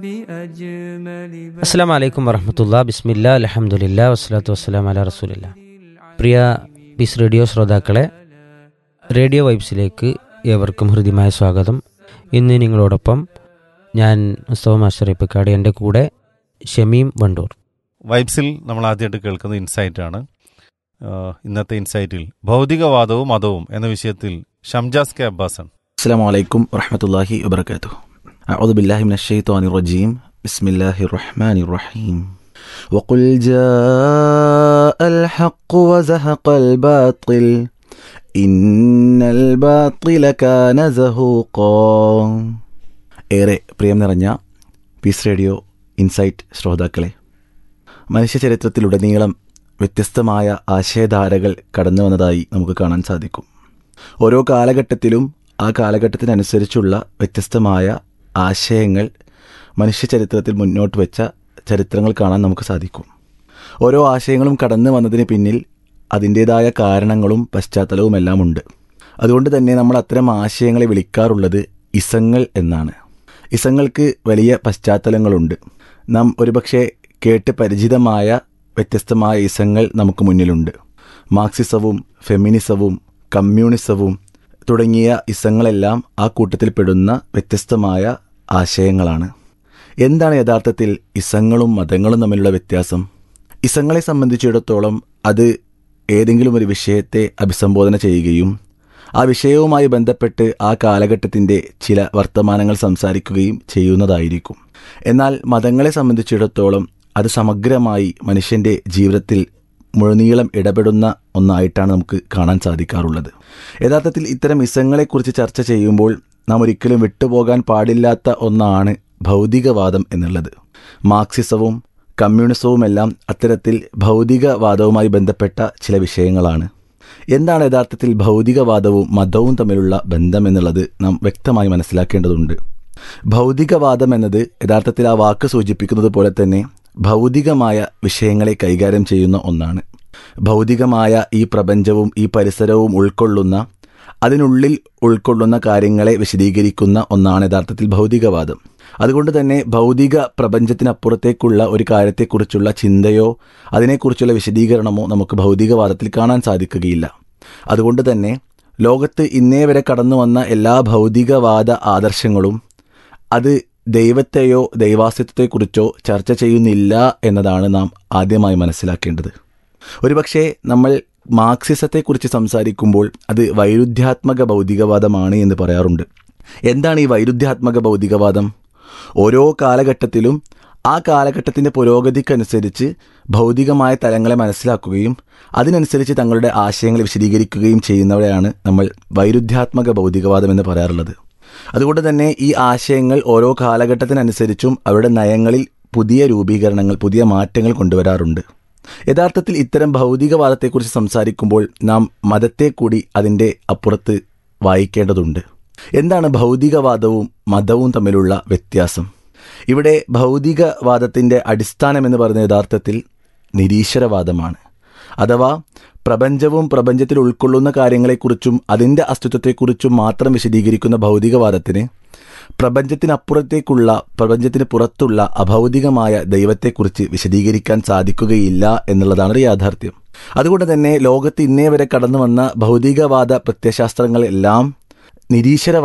അസ്സാം വലൈക്കും വറഹമത്തുള്ള ബിസ്മില്ല അലഹമുല്ല വസ്സലാത്തു വസ്സലാം അല റസൂലില്ല പ്രിയ പീസ് റേഡിയോ ശ്രോതാക്കളെ റേഡിയോ വൈബ്സിലേക്ക് ഏവർക്കും ഹൃദ്യമായ സ്വാഗതം ഇന്ന് നിങ്ങളോടൊപ്പം ഞാൻ മുസ്തഫ മാസ്റ്റർ ഇപ്പക്കാട് എൻ്റെ കൂടെ ഷമീം വണ്ടൂർ വൈബ്സിൽ നമ്മൾ ആദ്യമായിട്ട് കേൾക്കുന്ന ഇൻസൈറ്റ് ആണ് ആഹ് ഇന്നത്തെ ഇൻസൈറ്റിൽ ഭൗതികവാദവും മതവും എന്ന വിഷയത്തിൽ ഷംജാസ് കെ അബ്ബാസൻ السلام عليكم ورحمة الله وبركاته أعوذ بالله من الشيطان الرجيم بسم الله الرحمن الرحيم وقل جاء الحق وزهق الباطل إن الباطل كان زهوقا ഏറെ പ്രിയം നിറഞ്ഞ പീസ് റേഡിയോ ഇൻസൈറ്റ് ശ്രോതാക്കളെ മനുഷ്യ ചരിത്രത്തിലുടനീളം വ്യത്യസ്തമായ ആശയധാരകൾ കടന്നു വന്നതായി നമുക്ക് കാണാൻ സാധിക്കും ഓരോ കാലഘട്ടത്തിലും ആ കാലഘട്ടത്തിനനുസരിച്ചുള്ള വ്യത്യസ്തമായ ആശയങ്ങൾ മനുഷ്യ ചരിത്രത്തിൽ മുന്നോട്ട് വെച്ച ചരിത്രങ്ങൾ കാണാൻ നമുക്ക് സാധിക്കും ഓരോ ആശയങ്ങളും കടന്നു വന്നതിന് പിന്നിൽ അതിൻ്റേതായ കാരണങ്ങളും പശ്ചാത്തലവും എല്ലാം ഉണ്ട് അതുകൊണ്ട് തന്നെ നമ്മൾ അത്തരം ആശയങ്ങളെ വിളിക്കാറുള്ളത് ഇസങ്ങൾ എന്നാണ് ഇസങ്ങൾക്ക് വലിയ പശ്ചാത്തലങ്ങളുണ്ട് നാം ഒരുപക്ഷെ കേട്ട് പരിചിതമായ വ്യത്യസ്തമായ ഇസങ്ങൾ നമുക്ക് മുന്നിലുണ്ട് മാർക്സിസവും ഫെമിനിസവും കമ്മ്യൂണിസവും തുടങ്ങിയ ഇസങ്ങളെല്ലാം ആ കൂട്ടത്തിൽപ്പെടുന്ന വ്യത്യസ്തമായ ആശയങ്ങളാണ് എന്താണ് യഥാർത്ഥത്തിൽ ഇസങ്ങളും മതങ്ങളും തമ്മിലുള്ള വ്യത്യാസം ഇസങ്ങളെ സംബന്ധിച്ചിടത്തോളം അത് ഏതെങ്കിലും ഒരു വിഷയത്തെ അഭിസംബോധന ചെയ്യുകയും ആ വിഷയവുമായി ബന്ധപ്പെട്ട് ആ കാലഘട്ടത്തിൻ്റെ ചില വർത്തമാനങ്ങൾ സംസാരിക്കുകയും ചെയ്യുന്നതായിരിക്കും എന്നാൽ മതങ്ങളെ സംബന്ധിച്ചിടത്തോളം അത് സമഗ്രമായി മനുഷ്യൻ്റെ ജീവിതത്തിൽ മുഴുനീളം ഇടപെടുന്ന ഒന്നായിട്ടാണ് നമുക്ക് കാണാൻ സാധിക്കാറുള്ളത് യഥാർത്ഥത്തിൽ ഇത്തരം ഇസങ്ങളെക്കുറിച്ച് ചർച്ച ചെയ്യുമ്പോൾ നാം ഒരിക്കലും വിട്ടുപോകാൻ പാടില്ലാത്ത ഒന്നാണ് ഭൗതികവാദം എന്നുള്ളത് മാർക്സിസവും കമ്മ്യൂണിസവുമെല്ലാം അത്തരത്തിൽ ഭൗതികവാദവുമായി ബന്ധപ്പെട്ട ചില വിഷയങ്ങളാണ് എന്താണ് യഥാർത്ഥത്തിൽ ഭൗതികവാദവും മതവും തമ്മിലുള്ള ബന്ധം എന്നുള്ളത് നാം വ്യക്തമായി മനസ്സിലാക്കേണ്ടതുണ്ട് ഭൗതികവാദം എന്നത് യഥാർത്ഥത്തിൽ ആ വാക്ക് സൂചിപ്പിക്കുന്നത് പോലെ തന്നെ ഭൗതികമായ വിഷയങ്ങളെ കൈകാര്യം ചെയ്യുന്ന ഒന്നാണ് ഭൗതികമായ ഈ പ്രപഞ്ചവും ഈ പരിസരവും ഉൾക്കൊള്ളുന്ന അതിനുള്ളിൽ ഉൾക്കൊള്ളുന്ന കാര്യങ്ങളെ വിശദീകരിക്കുന്ന ഒന്നാണ് യഥാർത്ഥത്തിൽ ഭൗതികവാദം അതുകൊണ്ട് തന്നെ ഭൗതിക പ്രപഞ്ചത്തിനപ്പുറത്തേക്കുള്ള ഒരു കാര്യത്തെക്കുറിച്ചുള്ള ചിന്തയോ അതിനെക്കുറിച്ചുള്ള വിശദീകരണമോ നമുക്ക് ഭൗതികവാദത്തിൽ കാണാൻ സാധിക്കുകയില്ല അതുകൊണ്ട് തന്നെ ലോകത്ത് ഇന്നേ വരെ കടന്നു വന്ന എല്ലാ ഭൗതികവാദ ആദർശങ്ങളും അത് ദൈവത്തെയോ ദൈവാസ്തിത്വത്തെക്കുറിച്ചോ ചർച്ച ചെയ്യുന്നില്ല എന്നതാണ് നാം ആദ്യമായി മനസ്സിലാക്കേണ്ടത് ഒരുപക്ഷെ നമ്മൾ മാർക്സിസത്തെക്കുറിച്ച് സംസാരിക്കുമ്പോൾ അത് വൈരുദ്ധ്യാത്മക ഭൗതികവാദമാണ് എന്ന് പറയാറുണ്ട് എന്താണ് ഈ വൈരുദ്ധ്യാത്മക ഭൗതികവാദം ഓരോ കാലഘട്ടത്തിലും ആ കാലഘട്ടത്തിൻ്റെ പുരോഗതിക്കനുസരിച്ച് ഭൗതികമായ തലങ്ങളെ മനസ്സിലാക്കുകയും അതിനനുസരിച്ച് തങ്ങളുടെ ആശയങ്ങൾ വിശദീകരിക്കുകയും ചെയ്യുന്നവരെയാണ് നമ്മൾ വൈരുദ്ധ്യാത്മക ഭൗതികവാദം എന്ന് പറയാറുള്ളത് അതുകൊണ്ട് തന്നെ ഈ ആശയങ്ങൾ ഓരോ കാലഘട്ടത്തിനനുസരിച്ചും അവരുടെ നയങ്ങളിൽ പുതിയ രൂപീകരണങ്ങൾ പുതിയ മാറ്റങ്ങൾ കൊണ്ടുവരാറുണ്ട് യഥാർത്ഥത്തിൽ ഇത്തരം ഭൗതികവാദത്തെക്കുറിച്ച് സംസാരിക്കുമ്പോൾ നാം മതത്തെ കൂടി അതിൻ്റെ അപ്പുറത്ത് വായിക്കേണ്ടതുണ്ട് എന്താണ് ഭൗതികവാദവും മതവും തമ്മിലുള്ള വ്യത്യാസം ഇവിടെ ഭൗതികവാദത്തിൻ്റെ അടിസ്ഥാനം എന്ന് പറയുന്ന യഥാർത്ഥത്തിൽ നിരീശ്വരവാദമാണ് അഥവാ പ്രപഞ്ചവും പ്രപഞ്ചത്തിൽ ഉൾക്കൊള്ളുന്ന കാര്യങ്ങളെക്കുറിച്ചും അതിൻ്റെ അസ്തിത്വത്തെക്കുറിച്ചും മാത്രം വിശദീകരിക്കുന്ന ഭൗതികവാദത്തിന് പ്രപഞ്ചത്തിനപ്പുറത്തേക്കുള്ള പ്രപഞ്ചത്തിന് പുറത്തുള്ള അഭൗതികമായ ദൈവത്തെക്കുറിച്ച് വിശദീകരിക്കാൻ സാധിക്കുകയില്ല എന്നുള്ളതാണ് യാഥാർത്ഥ്യം അതുകൊണ്ട് തന്നെ ലോകത്ത് ഇന്നേ വരെ കടന്നു വന്ന ഭൗതികവാദ പ്രത്യയശാസ്ത്രങ്ങളെല്ലാം നിരീശ്വരവാദ